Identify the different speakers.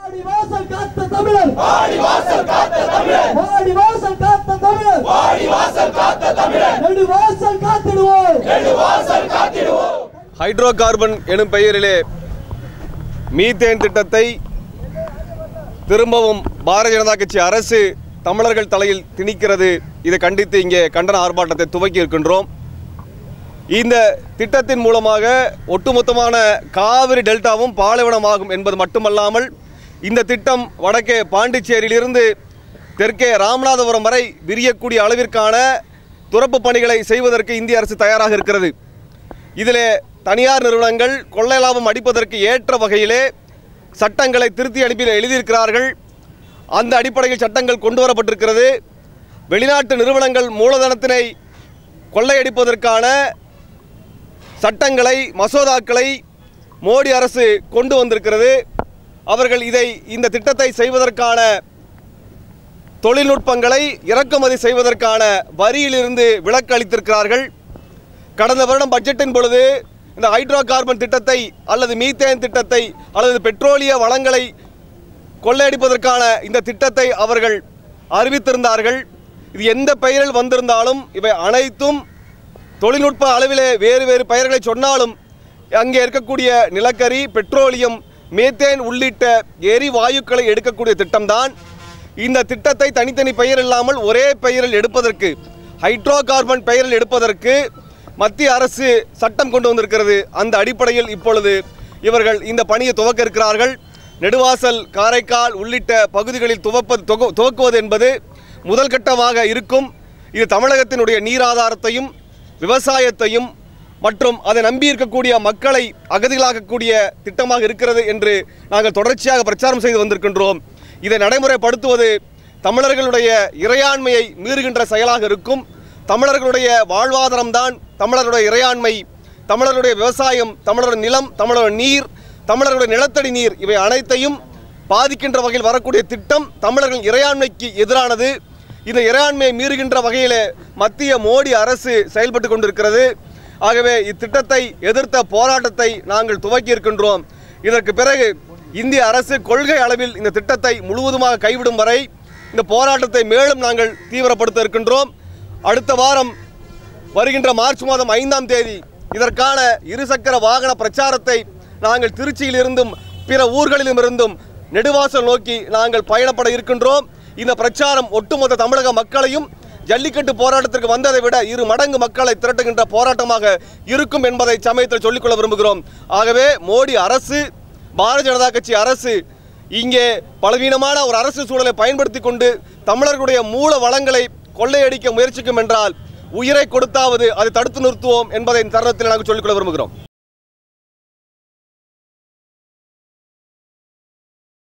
Speaker 1: வாடி வாசல் காத்த தமிழர் வாடி வாசல் காத்த தமிழர் வாடி வாசல் காத்த தமிழர் வாடி வாசல் காத்த தமிழர் நெடு வாசல் காத்திடுவோம் நெடு வாசல் காத்திடுவோம்
Speaker 2: ஹைட்ரோ கார்பன் எனும் பெயரிலே மீத்தேன் திட்டத்தை திரும்பவும் பாரதிய ஜனதா கட்சி அரசு தமிழர்கள் தலையில் திணிக்கிறது இதை கண்டித்து இங்கே கண்டன ஆர்ப்பாட்டத்தை துவக்கி இருக்கின்றோம் இந்த திட்டத்தின் மூலமாக ஒட்டுமொத்தமான காவிரி டெல்டாவும் பாலைவனமாகும் என்பது மட்டுமல்லாமல் இந்த திட்டம் வடக்கே பாண்டிச்சேரியிலிருந்து தெற்கே ராமநாதபுரம் வரை விரியக்கூடிய அளவிற்கான துறப்பு பணிகளை செய்வதற்கு இந்திய அரசு தயாராக இருக்கிறது இதிலே தனியார் நிறுவனங்கள் கொள்ளை லாபம் அடிப்பதற்கு ஏற்ற வகையிலே சட்டங்களை திருத்தி அனுப்பி எழுதியிருக்கிறார்கள் அந்த அடிப்படையில் சட்டங்கள் கொண்டு வரப்பட்டிருக்கிறது வெளிநாட்டு நிறுவனங்கள் மூலதனத்தினை கொள்ளையடிப்பதற்கான சட்டங்களை மசோதாக்களை மோடி அரசு கொண்டு வந்திருக்கிறது அவர்கள் இதை இந்த திட்டத்தை செய்வதற்கான தொழில்நுட்பங்களை இறக்குமதி செய்வதற்கான வரியிலிருந்து விலக்கு அளித்திருக்கிறார்கள் கடந்த வருடம் பட்ஜெட்டின் பொழுது இந்த ஹைட்ரோ கார்பன் திட்டத்தை அல்லது மீத்தேன் திட்டத்தை அல்லது பெட்ரோலிய வளங்களை கொள்ளையடிப்பதற்கான இந்த திட்டத்தை அவர்கள் அறிவித்திருந்தார்கள் இது எந்த பெயரில் வந்திருந்தாலும் இவை அனைத்தும் தொழில்நுட்ப அளவிலே வேறு வேறு பெயர்களை சொன்னாலும் அங்கே இருக்கக்கூடிய நிலக்கரி பெட்ரோலியம் மீத்தேன் உள்ளிட்ட எரிவாயுக்களை எடுக்கக்கூடிய திட்டம்தான் இந்த திட்டத்தை தனித்தனி பெயர் இல்லாமல் ஒரே பெயரில் எடுப்பதற்கு ஹைட்ரோ கார்பன் பெயரில் எடுப்பதற்கு மத்திய அரசு சட்டம் கொண்டு வந்திருக்கிறது அந்த அடிப்படையில் இப்பொழுது இவர்கள் இந்த பணியை துவக்க இருக்கிறார்கள் நெடுவாசல் காரைக்கால் உள்ளிட்ட பகுதிகளில் துவப்பது துவக்கு- துவக்குவது என்பது முதல் கட்டமாக இருக்கும் இது தமிழகத்தினுடைய நீராதாரத்தையும் விவசாயத்தையும் மற்றும் அதை நம்பி இருக்கக்கூடிய மக்களை அகதிகளாக்கக்கூடிய திட்டமாக இருக்கிறது என்று நாங்கள் தொடர்ச்சியாக பிரச்சாரம் செய்து வந்திருக்கின்றோம் இதை நடைமுறைப்படுத்துவது தமிழர்களுடைய இறையாண்மையை மீறுகின்ற செயலாக இருக்கும் தமிழர்களுடைய வாழ்வாதாரம்தான் தமிழருடைய இறையாண்மை தமிழருடைய விவசாயம் தமிழருடைய நிலம் தமிழருடைய நீர் தமிழர்களுடைய நிலத்தடி நீர் இவை அனைத்தையும் பாதிக்கின்ற வகையில் வரக்கூடிய திட்டம் தமிழர்களின் இறையாண்மைக்கு எதிரானது இந்த இறையாண்மையை மீறுகின்ற வகையிலே மத்திய மோடி அரசு செயல்பட்டு கொண்டிருக்கிறது ஆகவே இத்திட்டத்தை எதிர்த்த போராட்டத்தை நாங்கள் துவக்கி இருக்கின்றோம் இதற்கு பிறகு இந்திய அரசு கொள்கை அளவில் இந்த திட்டத்தை முழுவதுமாக கைவிடும் வரை இந்த போராட்டத்தை மேலும் நாங்கள் தீவிரப்படுத்த இருக்கின்றோம் அடுத்த வாரம் வருகின்ற மார்ச் மாதம் ஐந்தாம் தேதி இதற்கான இருசக்கர வாகன பிரச்சாரத்தை நாங்கள் திருச்சியிலிருந்தும் பிற ஊர்களிலும் இருந்தும் நெடுவாசல் நோக்கி நாங்கள் பயணப்பட இருக்கின்றோம் இந்த பிரச்சாரம் ஒட்டுமொத்த தமிழக மக்களையும் ஜல்லிக்கட்டு போராட்டத்திற்கு வந்ததை விட இரு மடங்கு மக்களை திரட்டுகின்ற போராட்டமாக இருக்கும் என்பதை சமயத்தில் சொல்லிக்கொள்ள விரும்புகிறோம் ஆகவே மோடி அரசு பாரதிய ஜனதா கட்சி அரசு இங்கே பலவீனமான ஒரு அரசு சூழலை பயன்படுத்தி கொண்டு தமிழர்களுடைய மூல வளங்களை கொள்ளையடிக்க முயற்சிக்கும் என்றால் உயிரை கொடுத்தாவது அதை தடுத்து நிறுத்துவோம் என்பதை இந்த தருணத்தில் நாங்கள் சொல்லிக்கொள்ள விரும்புகிறோம்